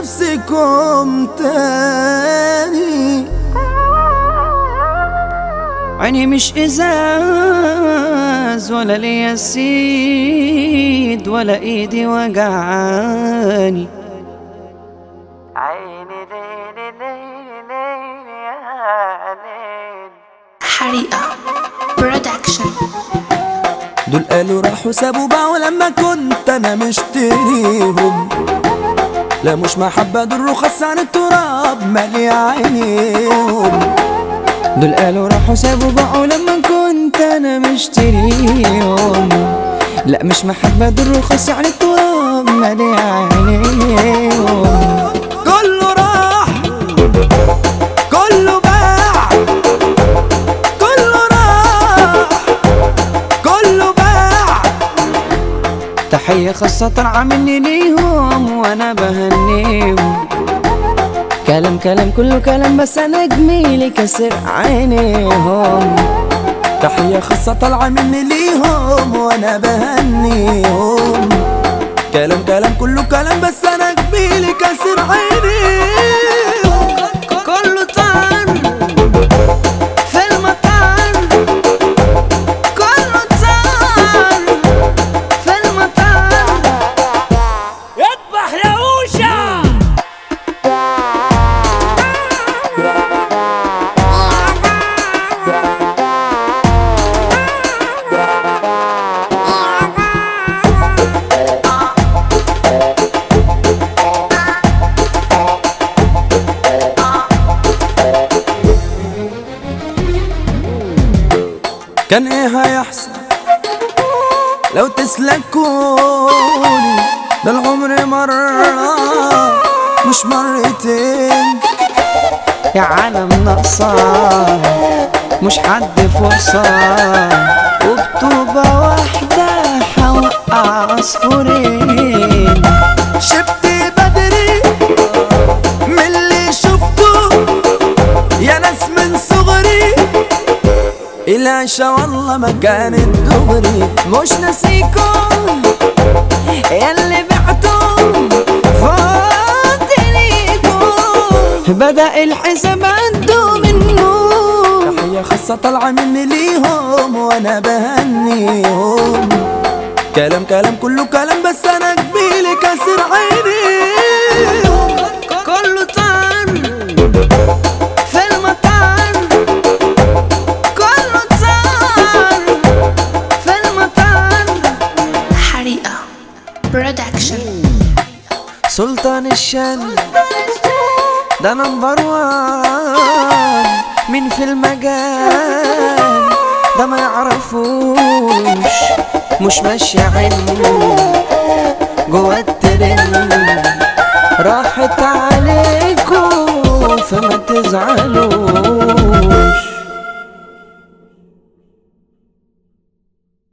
نفسكم تاني عيني مش ازاز ولا ليا سيد ولا ايدي وجعاني عيني ليلي ليلي ليلي يا ليل حريقة برودكشن دول قالوا راحوا سابوا باعوا لما كنت انا مشتريهم لا مش محبة دول رخص عن التراب مالي عينيهم دول قالوا راحوا سابوا بقوا لما كنت انا مشتريهم لا مش محبة دول رخص على التراب مالي عينيهم كله راح كله باع كله راح كله باع تحية خاصة طالعة مني ليهم وانا بهنيهم كلام كلام كله كلام بس انا جميلي كسر عينيهم تحية خاصة طالعة مني ليهم وانا بهنيهم كلام كلام كله كلام بس انا جميلي كسر عينيهم كله طعن في المطعن كله طعن في المطعن اذبح يا اوشا كان ايه هيحصل لو تسلكوني ده العمر مرة مش مرتين يا عالم ناقصة مش حد فرصة وبطوبة واحدة حوقع عصفورين شبت بدري من اللي شفته يا ناس من صغري العشا والله ما كانت دغري مش ناسيكم ياللي بعتم فاضليكم بدأ الحساب عنده منه تحية خاصة طالعة مني ليهم وانا بهنيهم كلام كلام كله كلام بس انا جميلي كسر عينيهم كله طعن في المطعن كله طعن في المطعن حريقة برودكشن سلطان الشن ده نمبر وان مين في المجال ده ما يعرفوش مش ماشي عينه جوا الترند راحت عليكم فما تزعلوش